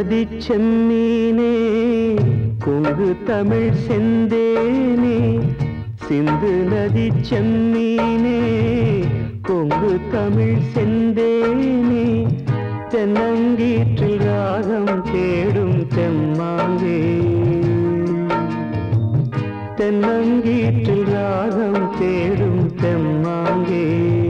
நதி செம்மீனே கொங்கு தமிழ் செந்தேனே சிந்து நதி செம்மீனே கொங்கு தமிழ் செந்தேனே தென்னங்கீற்றில் ராகம் தேடும் தெம்மாங்கே தென்னங்கீற்றில் ராகம் தேடும் தெம்மாங்கே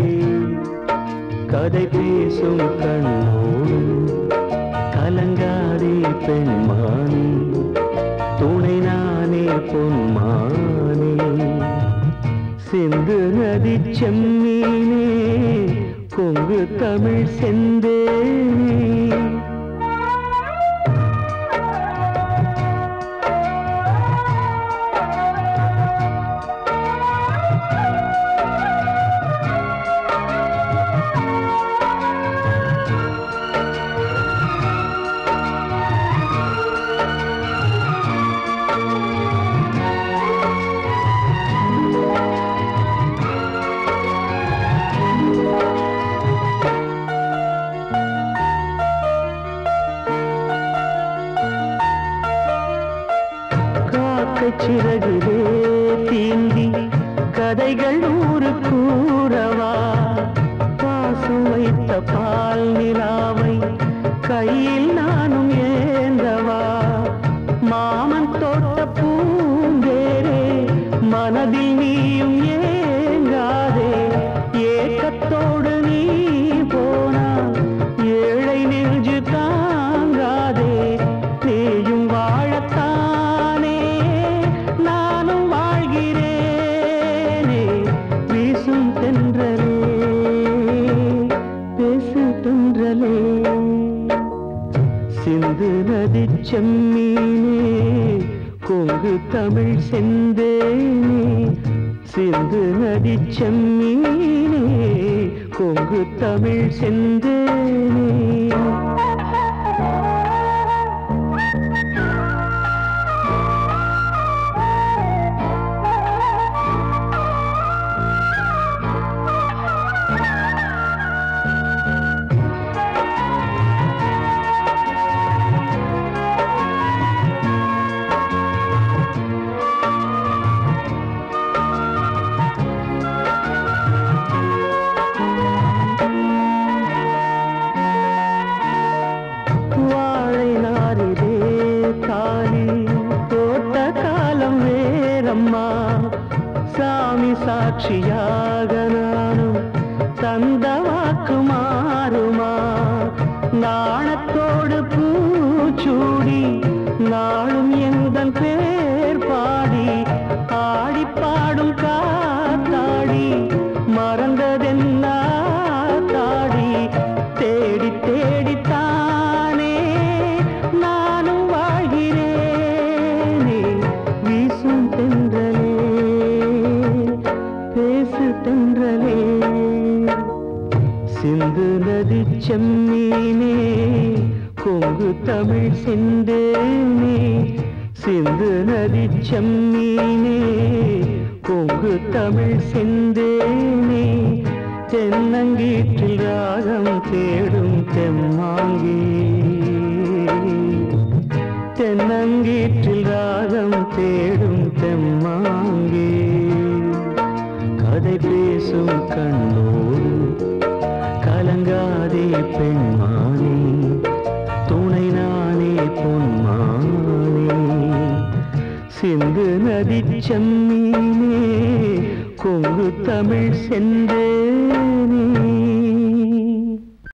கதை பேசும் கண்ணோடு கலங்காதே பெண்மானே துணை நானே பொன்மானே சிந்து நதி செம்மீனே கொங்கு தமிழ் செந்தேனே காக்கை சிறகிலே தீண்டி கதைகள் நூறு கூறவா பாசம் வைத்த பால் நிலாவை கையில் நானும் ஏந்தவா மாமன் தோட்ட பூந்தேரே மனதில் நீயும் ஏங்காதே ஏக்கத்தோடு நீ போனா ஏழை நெஞ்சு தாங்காதே நீயும் வாழத்தானே நானும் வாழ்கிறேனே வீசும் தென்றலே பேசு தென்றலே சிந்து நதி செம்மீனே கொங்கு தமிழ் செந்தேனே சிந்து நதி செம்மீனே கொங்கு தமிழ் செந்தேனே வாழை நாரிலே காலி தோட்ட காலம் வேறம்மா சாமி சாட்சியாக நானும் தந்த வாக்கு மாறுமா நாணத்தோடு பூச்சூடி நாளும் எந்தன் பேர் பாடி ஆடி பாடும் காத்தாடி மறந்ததென்ன தாடி தேடி தேடித்தானே நானும் வாழ்கிறேனே வீசும் தென்றலே பேசு தென்றலே சிந்து நதி செம்மீனே கொங்கு தமிழ் செந்தேனே சிந்து நதி செம்மீனே கொங்கு தமிழ் செந்தேனே தென்னங்கீற்றில் ராகம் தேடும் தெம்மாங்கே தென்னங்கீற்றில் ராகம் தேடும் தெம்மாங்கே கதை பேசும் கண்ணோடு கலங்காதே பெண்மானே துணை நானே பொன்மானே சிந்து நதி செம்மீனே கொங்கு தமிழ் செந்தேனே